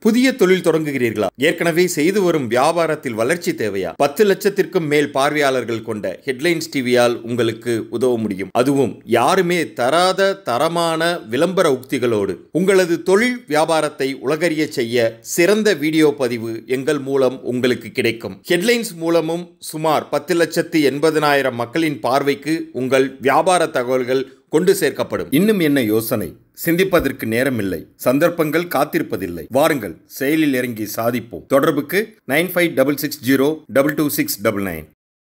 புதிய தொழில் தொடங்குகிறீர்களா ஏற்கனவே செய்து வரும் வியாபாரத்தில் வளர்ச்சி தேவையா பத்து லட்சத்திற்கும் மேல் பார்வையாளர்கள் கொண்ட ஹெட்லைன்ஸ் டிவியால் உங்களுக்கு உதவ முடியும் அதுவும் யாருமே தராத தரமான விளம்பர உக்திகளோடு உங்களது தொழில் வியாபாரத்தை உலகறிய செய்ய சிறந்த வீடியோ பதிவு எங்கள் மூலம் உங்களுக்கு கிடைக்கும் ஹெட்லைன்ஸ் மூலமும் சுமார் பத்து லட்சத்து எண்பதனாயிரம் மக்களின் பார்வைக்கு உங்கள் வியாபார தகவல்கள் கொண்டு சேர்க்கப்படும் இன்னும் என்ன யோசனை சிந்திப்பதற்கு நேரமில்லை சந்தர்ப்பங்கள் காத்திருப்பதில்லை வாருங்கள் செயலில் இறங்கி சாதிப்போம் தொடர்புக்கு nine five double six zero double two six double nine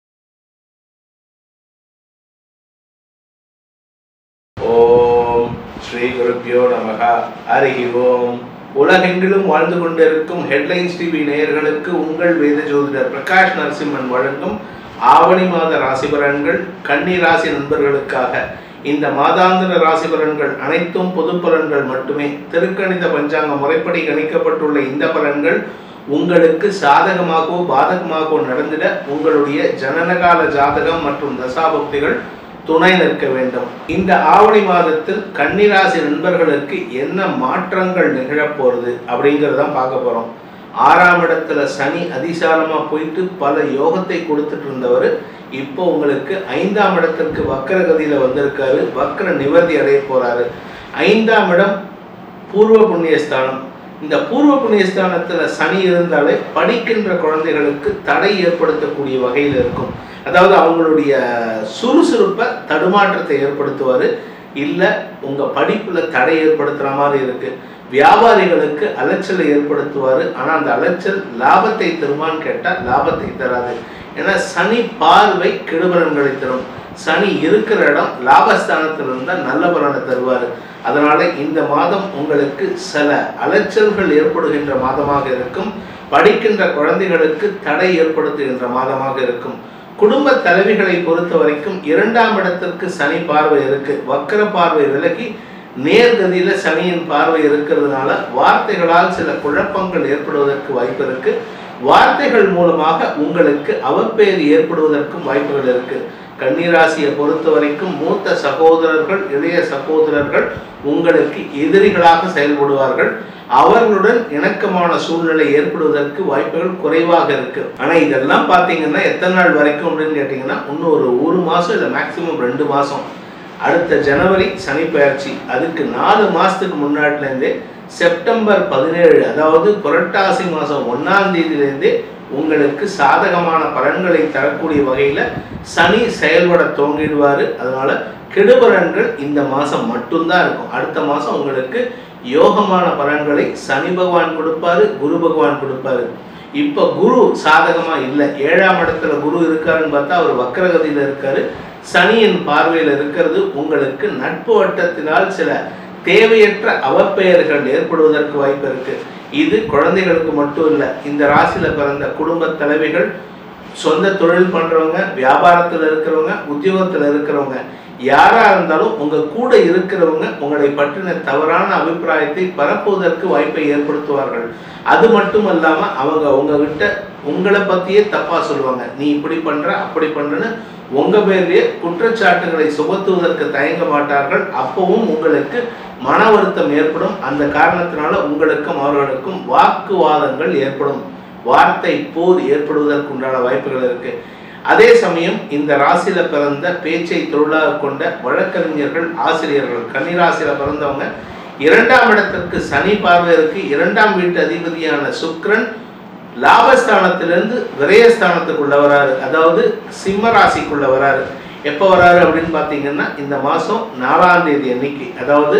Om Shri குருப்பியோ நமக ஹரிஹி ஓம் உலகெங்கிலும் வாழ்ந்து கொண்டிருக்கும் ஹெட்லைன்ஸ் டிவி நேயர்களுக்கு உங்கள் வேத ஜோதிடர் பிரகாஷ் நரசிம்மன் வழங்கும் ஆவணி மாத ராசி பலன்கள் கன்னி ராசி நண்பர்களுக்காக இந்த மாதாந்திர ராசி பலன்கள் அனைத்தும் பொது பலன்கள் மட்டுமே திருக்கணித பஞ்சாங்க முறைப்படி கணிக்கப்பட்டுள்ள இந்த பலன்கள் உங்களுக்கு சாதகமாகவோ பாதகமாகவோ நடந்திட உங்களுடைய ஜனனகால ஜாதகம் மற்றும் தசாபக்திகள் துணை நிற்க வேண்டும் இந்த ஆவணி மாதத்தில் கன்னிராசி நண்பர்களுக்கு என்ன மாற்றங்கள் நிகழப்போறது அப்படிங்கிறதான் பார்க்க போறோம் ஆறாம் இடத்துல சனி அதிசாரமா போயிட்டு பல யோகத்தை கொடுத்துட்டு இருந்தவர் இப்போ உங்களுக்கு ஐந்தாம் இடத்திற்கு வக்கரகதியில வந்திருக்காரு வக்கர நிவர்த்தி அடைய போறாரு ஐந்தாம் இடம் பூர்வ புண்ணியஸ்தானம் இந்த பூர்வ புண்ணியஸ்தானத்துல சனி இருந்தாலே படிக்கின்ற குழந்தைகளுக்கு தடை ஏற்படுத்தக்கூடிய வகையில் இருக்கும் அதாவது அவங்களுடைய சுறுசுறுப்பை தடுமாற்றத்தை ஏற்படுத்துவார் இல்லை உங்கள் படிப்பில் தடை ஏற்படுத்துகிற மாதிரி இருக்கு வியாபாரிகளுக்கு அலைச்சலை ஏற்படுத்துவார் ஆனால் அந்த அலைச்சல் லாபத்தை தருமான்னு கேட்டால் லாபத்தை தராது ஏன்னா சனி பார்வை கெடுபலன்களை தரும் சனி இருக்கிற இடம் லாபஸ்தானத்தில் இருந்தால் நல்ல பலனை தருவார் அதனால இந்த மாதம் உங்களுக்கு சில அலைச்சல்கள் ஏற்படுகின்ற மாதமாக இருக்கும் படிக்கின்ற குழந்தைகளுக்கு தடை ஏற்படுத்துகின்ற மாதமாக இருக்கும் குடும்ப தலைவிகளை பொறுத்த வரைக்கும் இரண்டாம் இடத்திற்கு சனி பார்வை இருக்கு வக்கர பார்வை விலகி நேர்கதியில சனியின் பார்வை இருக்கிறதுனால வார்த்தைகளால் சில குழப்பங்கள் ஏற்படுவதற்கு வாய்ப்பு இருக்கு வார்த்தைகள் மூலமாக உங்களுக்கு அவப்பெயர் ஏற்படுவதற்கும் வாய்ப்புகள் இருக்கு கன்னிராசியை பொறுத்த வரைக்கும் மூத்த சகோதரர்கள் இளைய சகோதரர்கள் உங்களுக்கு எதிரிகளாக செயல்படுவார்கள் அவர்களுடன் இணக்கமான சூழ்நிலை ஏற்படுவதற்கு வாய்ப்புகள் குறைவாக இருக்கு ஆனா இதெல்லாம் பாத்தீங்கன்னா எத்தனை நாள் வரைக்கும் அப்படின்னு கேட்டீங்கன்னா இன்னும் ஒரு ஒரு மாசம் இல்லை மேக்சிமம் ரெண்டு மாசம் அடுத்த ஜனவரி சனி பயிற்சி அதுக்கு நாலு மாசத்துக்கு முன்னாடிலேருந்தே செப்டம்பர் பதினேழு அதாவது புரட்டாசி மாதம் ஒன்றாம் தேதியிலேருந்தே உங்களுக்கு சாதகமான பலன்களை தரக்கூடிய வகையில் சனி செயல்பட துவங்கிடுவார் அதனால கெடுபலன்கள் இந்த மாதம் மட்டும்தான் இருக்கும் அடுத்த மாதம் உங்களுக்கு யோகமான பலன்களை சனி பகவான் கொடுப்பாரு குரு பகவான் கொடுப்பாரு இப்போ குரு சாதகமாக இல்லை ஏழாம் இடத்துல குரு இருக்காருன்னு பார்த்தா அவர் வக்கரகதியில் இருக்காரு சனியின் பார்வையில் இருக்கிறது உங்களுக்கு நட்பு வட்டத்தினால் சில தேவையற்ற அவப்பெயர்கள் ஏற்படுவதற்கு வாய்ப்பு இருக்கு இது குழந்தைகளுக்கு மட்டும் இல்லை இந்த ராசியில பிறந்த குடும்ப தலைவிகள் சொந்த தொழில் பண்றவங்க வியாபாரத்தில் இருக்கிறவங்க உத்தியோகத்தில் இருக்கிறவங்க யாரா இருந்தாலும் உங்க கூட இருக்கிறவங்க உங்களை பற்றின தவறான அபிப்பிராயத்தை பரப்புவதற்கு வாய்ப்பை ஏற்படுத்துவார்கள் அது மட்டும் இல்லாம அவங்க உங்ககிட்ட உங்களை பத்தியே தப்பா சொல்லுவாங்க நீ இப்படி பண்ற அப்படி பண்றன்னு உங்க பேர்லயே குற்றச்சாட்டுகளை சுமத்துவதற்கு தயங்க மாட்டார்கள் அப்பவும் உங்களுக்கு மன வருத்தம் ஏற்படும் அந்த காரணத்தினால உங்களுக்கும் அவர்களுக்கும் வாக்குவாதங்கள் ஏற்படும் வார்த்தை போர் ஏற்படுவதற்கு உண்டான வாய்ப்புகள் இருக்கு அதே சமயம் இந்த ராசியில பிறந்த பேச்சை தொழிலாக கொண்ட வழக்கறிஞர்கள் ஆசிரியர்கள் கன்னிராசியில பிறந்தவங்க இரண்டாம் இடத்திற்கு சனி பார்வை இருக்கு இரண்டாம் வீட்டு அதிபதியான சுக்கிரன் லாபஸ்தானத்திலிருந்து விரயஸ்தானத்துக்குள்ள வராரு அதாவது சிம்ம ராசிக்குள்ள வராரு எப்போ வராரு அப்படின்னு பார்த்தீங்கன்னா இந்த மாதம் நாலாம் தேதி அன்னைக்கு அதாவது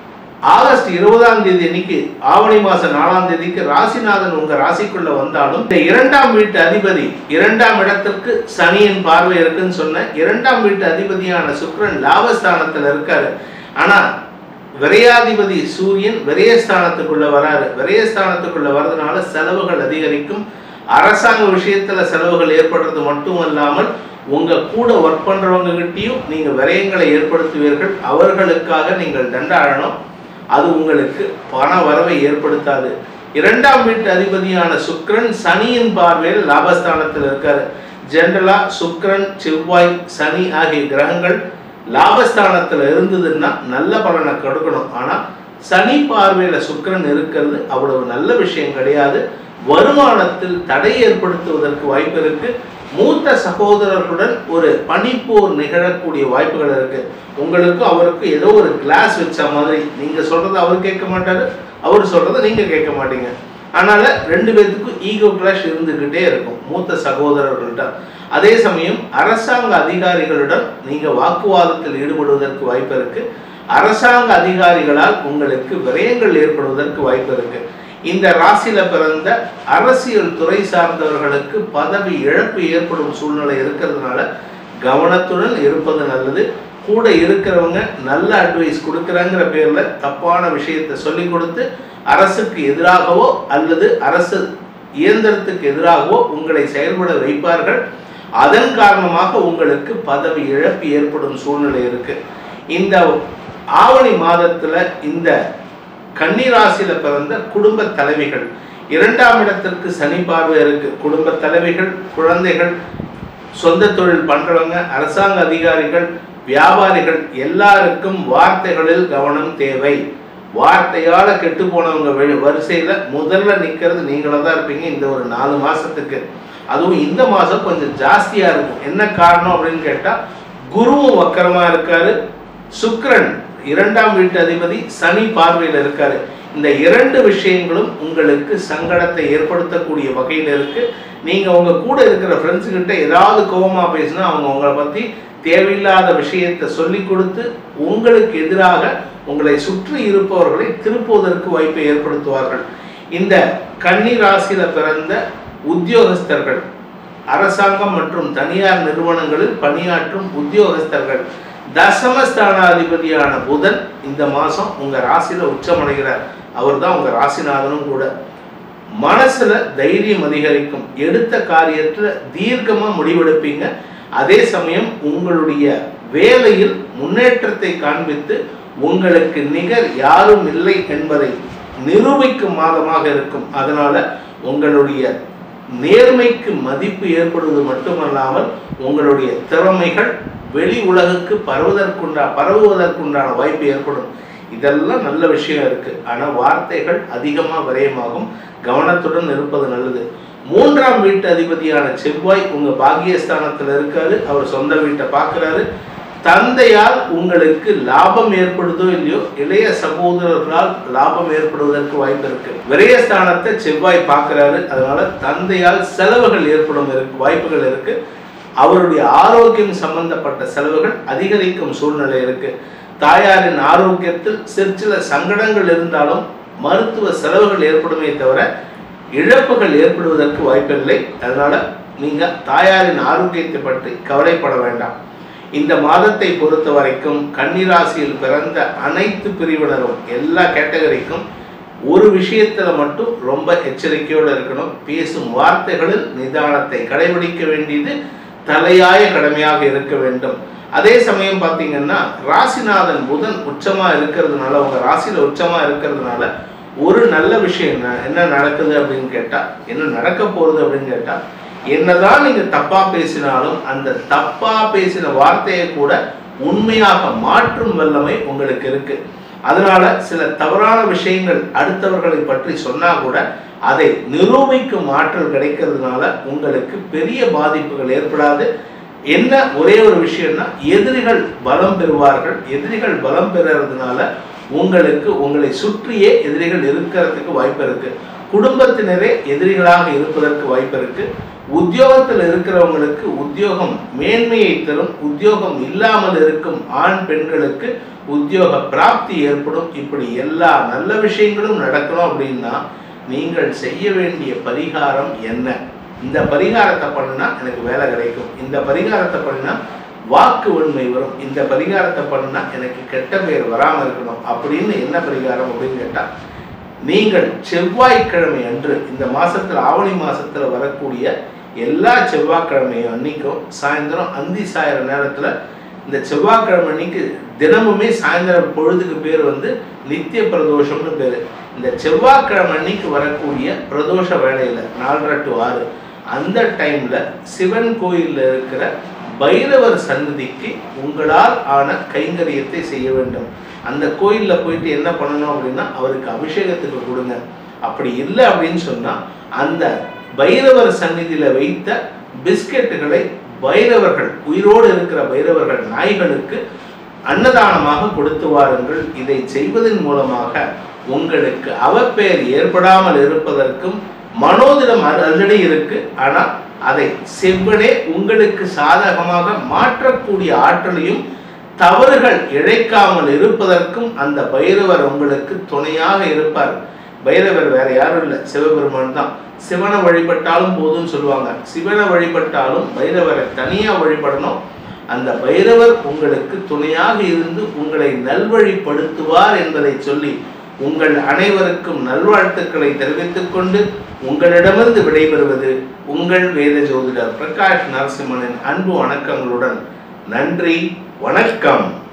ஆகஸ்ட் இருபதாம் தேதி அன்னைக்கு ஆவணி மாசம் நாலாம் தேதிக்கு ராசிநாதன் உங்க ராசிக்குள்ள வந்தாலும் இந்த இரண்டாம் வீட்டு அதிபதி இரண்டாம் இடத்திற்கு சனியின் பார்வை இருக்குன்னு சொன்ன இரண்டாம் வீட்டு அதிபதியான சுக்கிரன் லாபஸ்தானத்துல இருக்காரு ஆனா விரையாதிபதி சூரியன் விரயஸ்தானத்துக்குள்ள வராரு விரயஸ்தானத்துக்குள்ள வர்றதுனால செலவுகள் அதிகரிக்கும் அரசாங்க விஷயத்துல செலவுகள் ஏற்படுறது மட்டுமல்லாமல் உங்க கூட ஒர்க் பண்றவங்க கிட்டயும் நீங்க விரயங்களை ஏற்படுத்துவீர்கள் அவர்களுக்காக நீங்கள் தண்டாடணும் அது உங்களுக்கு பண வரவை ஏற்படுத்தாது இரண்டாம் வீட்டு அதிபதியான சுக்கிரன் சனியின் பார்வையில் லாபஸ்தானத்தில் இருக்காரு ஜென்ரலா சுக்கிரன் செவ்வாய் சனி ஆகிய கிரகங்கள் லாபஸ்தானத்தில் இருந்ததுன்னா நல்ல பலனை கொடுக்கணும் ஆனால் சனி பார்வையில சுக்கிரன் இருக்கிறது அவ்வளவு நல்ல விஷயம் கிடையாது வருமானத்தில் தடை ஏற்படுத்துவதற்கு வாய்ப்பு இருக்கு மூத்த சகோதரர்களுடன் ஒரு பனிப்போர் நிகழக்கூடிய வாய்ப்புகள் இருக்கு உங்களுக்கும் அவருக்கும் ஏதோ ஒரு கிளாஸ் வச்ச மாதிரி நீங்க சொல்றதை அவர் கேட்க மாட்டாரு அவர் சொல்றதை நீங்க கேட்க மாட்டீங்க அதனால ரெண்டு பேர்த்துக்கும் ஈகோ கிளாஷ் இருந்துகிட்டே இருக்கும் மூத்த சகோதரர்கள்ட்ட அதே சமயம் அரசாங்க அதிகாரிகளுடன் நீங்க வாக்குவாதத்தில் ஈடுபடுவதற்கு வாய்ப்பு இருக்கு அரசாங்க அதிகாரிகளால் உங்களுக்கு விரயங்கள் ஏற்படுவதற்கு வாய்ப்பு இருக்கு இந்த ராசியில பிறந்த அரசியல் துறை சார்ந்தவர்களுக்கு பதவி இழப்பு ஏற்படும் சூழ்நிலை இருக்கிறதுனால கவனத்துடன் இருப்பது நல்லது கூட இருக்கிறவங்க நல்ல அட்வைஸ் கொடுக்குறாங்கிற பேர்ல தப்பான விஷயத்தை சொல்லி கொடுத்து அரசுக்கு எதிராகவோ அல்லது அரசு இயந்திரத்துக்கு எதிராகவோ உங்களை செயல்பட வைப்பார்கள் அதன் காரணமாக உங்களுக்கு பதவி இழப்பு ஏற்படும் சூழ்நிலை இருக்கு இந்த ஆவணி மாதத்துல இந்த கன்னிராசியில பிறந்த குடும்ப தலைவிகள் இரண்டாம் இடத்திற்கு சனி பார்வை இருக்கு குடும்ப தலைவிகள் குழந்தைகள் சொந்த தொழில் பண்றவங்க அரசாங்க அதிகாரிகள் வியாபாரிகள் எல்லாருக்கும் வார்த்தைகளில் கவனம் தேவை வார்த்தையால கெட்டு போனவங்க வெ- வரிசையில முதல்ல நிக்கிறது நீங்களா தான் இருப்பீங்க இந்த ஒரு நாலு மாசத்துக்கு அதுவும் இந்த மாசம் கொஞ்சம் ஜாஸ்தியா இருக்கும் என்ன காரணம் அப்படின்னு கேட்டா குருவும் வக்கரமா இருக்காரு சுக்கிரன் இரண்டாம் வீட்டு அதிபதி சனி பார்வையில் இருக்காரு இந்த இரண்டு விஷயங்களும் உங்களுக்கு சங்கடத்தை ஏற்படுத்தக்கூடிய வகையில் இருக்கு நீங்க உங்க கூட இருக்கிற ஃப்ரெண்ட்ஸ் கிட்ட ஏதாவது கோபமா பேசினா அவங்க உங்களை பத்தி தேவையில்லாத விஷயத்தை சொல்லி கொடுத்து உங்களுக்கு எதிராக உங்களை சுற்றி இருப்பவர்களை திருப்புவதற்கு வாய்ப்பை ஏற்படுத்துவார்கள் இந்த கன்னி ராசியில பிறந்த உத்தியோகஸ்தர்கள் அரசாங்கம் மற்றும் தனியார் நிறுவனங்களில் பணியாற்றும் உத்தியோகஸ்தர்கள் தசமஸ்தானாதிபதியான புதன் இந்த மாசம் உங்க ராசியில உச்சமடைகிறார் அவர் தான் உங்க ராசிநாதனும் கூட மனசுல தைரியம் அதிகரிக்கும் எடுத்த காரியத்துல தீர்க்கமா முடிவெடுப்பீங்க அதே சமயம் உங்களுடைய வேலையில் முன்னேற்றத்தை காண்பித்து உங்களுக்கு நிகர் யாரும் இல்லை என்பதை நிரூபிக்கும் மாதமாக இருக்கும் அதனால உங்களுடைய நேர்மைக்கு மதிப்பு ஏற்படுவது மட்டுமல்லாமல் உங்களுடைய திறமைகள் வெளி உலகுக்கு பரவுவதற்குண்டா பரவுவதற்குண்டான வாய்ப்பு ஏற்படும் இதெல்லாம் நல்ல விஷயம் இருக்கு ஆனா வார்த்தைகள் அதிகமா விரயமாகும் கவனத்துடன் இருப்பது நல்லது மூன்றாம் வீட்டு அதிபதியான செவ்வாய் உங்க பாகியஸ்தானத்துல இருக்காரு அவர் சொந்த வீட்டை பார்க்கறாரு தந்தையால் உங்களுக்கு லாபம் ஏற்படுதோ இல்லையோ இளைய சகோதரர்களால் லாபம் ஏற்படுவதற்கு வாய்ப்பு இருக்கு விரயஸ்தானத்தை செவ்வாய் பார்க்கறாரு அதனால தந்தையால் செலவுகள் ஏற்படும் இருக்கு வாய்ப்புகள் இருக்கு அவருடைய ஆரோக்கியம் சம்பந்தப்பட்ட செலவுகள் அதிகரிக்கும் சூழ்நிலை இருக்கு தாயாரின் ஆரோக்கியத்தில் சிற்சில சங்கடங்கள் இருந்தாலும் மருத்துவ செலவுகள் ஏற்படுமே தவிர இழப்புகள் ஏற்படுவதற்கு வாய்ப்பில்லை அதனால நீங்க தாயாரின் ஆரோக்கியத்தை பற்றி கவலைப்பட வேண்டாம் இந்த மாதத்தை பொறுத்த வரைக்கும் கன்னிராசியில் பிறந்த அனைத்து பிரிவினரும் எல்லா கேட்டகரிக்கும் ஒரு விஷயத்துல மட்டும் ரொம்ப எச்சரிக்கையோடு இருக்கணும் பேசும் வார்த்தைகளில் நிதானத்தை கடைபிடிக்க வேண்டியது தலையாய கடமையாக இருக்க வேண்டும் அதே சமயம் பார்த்தீங்கன்னா ராசிநாதன் புதன் உச்சமா இருக்கிறதுனால உங்க ராசியில உச்சமா இருக்கிறதுனால ஒரு நல்ல விஷயம் என்ன என்ன நடக்குது அப்படின்னு கேட்டா என்ன நடக்க போறது அப்படின்னு கேட்டா என்னதான் நீங்க தப்பா பேசினாலும் அந்த தப்பா பேசின வார்த்தையை கூட உண்மையாக மாற்றும் வல்லமை உங்களுக்கு இருக்கு அதனால சில தவறான விஷயங்கள் அடுத்தவர்களை பற்றி சொன்னா கூட அதை நிரூபிக்கும் ஆற்றல் கிடைக்கிறதுனால உங்களுக்கு பெரிய பாதிப்புகள் ஏற்படாது என்ன ஒரே ஒரு விஷயம்னா எதிரிகள் பலம் பெறுவார்கள் எதிரிகள் பலம் பெறுறதுனால உங்களுக்கு உங்களை சுற்றியே எதிரிகள் இருக்கிறதுக்கு வாய்ப்பு இருக்கு குடும்பத்தினரே எதிரிகளாக இருப்பதற்கு வாய்ப்பு இருக்கு உத்தியோகத்தில் இருக்கிறவங்களுக்கு உத்தியோகம் மேன்மையை தரும் உத்தியோகம் இல்லாமல் இருக்கும் ஆண் பெண்களுக்கு உத்தியோக பிராப்தி ஏற்படும் இப்படி எல்லா நல்ல விஷயங்களும் நடக்கணும் அப்படின்னா நீங்கள் செய்ய வேண்டிய பரிகாரம் என்ன இந்த பரிகாரத்தை பண்ணினா எனக்கு வேலை கிடைக்கும் இந்த பரிகாரத்தை பண்ணினா வாக்கு உண்மை வரும் இந்த பரிகாரத்தை பண்ணினா எனக்கு கெட்ட பெயர் வராமல் இருக்கணும் அப்படின்னு என்ன பரிகாரம் அப்படின்னு கேட்டால் நீங்கள் செவ்வாய்க்கிழமை அன்று இந்த மாசத்துல ஆவணி மாசத்துல வரக்கூடிய எல்லா செவ்வாய்க்கிழமையும் அன்னைக்கும் சாயந்தரம் அந்தி சாயிற நேரத்துல இந்த செவ்வாய்க்கிழமை அன்னைக்கு தினமுமே சாயந்தரம் பொழுதுக்கு பேர் வந்து நித்திய பிரதோஷம்னு பேர் இந்த செவ்வாய்க்கிழமை அன்னைக்கு வரக்கூடிய பிரதோஷ வேலையில நாலரை டு ஆறு அந்த டைம்ல சிவன் கோயில்ல இருக்கிற பைரவர் சன்னதிக்கு உங்களால் ஆன கைங்கரியத்தை செய்ய வேண்டும் அந்த கோயிலில் போயிட்டு என்ன பண்ணணும் அப்படின்னா அவருக்கு அபிஷேகத்துக்கு கொடுங்க அப்படி இல்லை அப்படின்னு சொன்னா அந்த பைரவர் சந்நிதியில வைத்த பிஸ்கெட்டுகளை பைரவர்கள் உயிரோடு இருக்கிற பைரவர்கள் நாய்களுக்கு அன்னதானமாக கொடுத்து வாருங்கள் இதை செய்வதன் மூலமாக உங்களுக்கு அவப்பெயர் ஏற்படாமல் இருப்பதற்கும் மனோதிடம் ஆல்ரெடி இருக்கு ஆனா அதை செவ்வனே உங்களுக்கு சாதகமாக மாற்றக்கூடிய ஆற்றலையும் தவறுகள் இழைக்காமல் இருப்பதற்கும் அந்த பைரவர் உங்களுக்கு துணையாக இருப்பார் பைரவர் வேற யாரும் இல்லை சிவபெருமான் தான் சிவனை வழிபட்டாலும் போதும்னு சொல்லுவாங்க சிவனை வழிபட்டாலும் பைரவரை தனியா வழிபடணும் அந்த பைரவர் உங்களுக்கு துணையாக இருந்து உங்களை நல்வழிப்படுத்துவார் என்பதை சொல்லி உங்கள் அனைவருக்கும் நல்வாழ்த்துக்களை தெரிவித்துக் கொண்டு உங்களிடமிருந்து விடைபெறுவது உங்கள் வேத ஜோதிடர் பிரகாஷ் நரசிம்மனின் அன்பு வணக்கங்களுடன் நன்றி வணக்கம்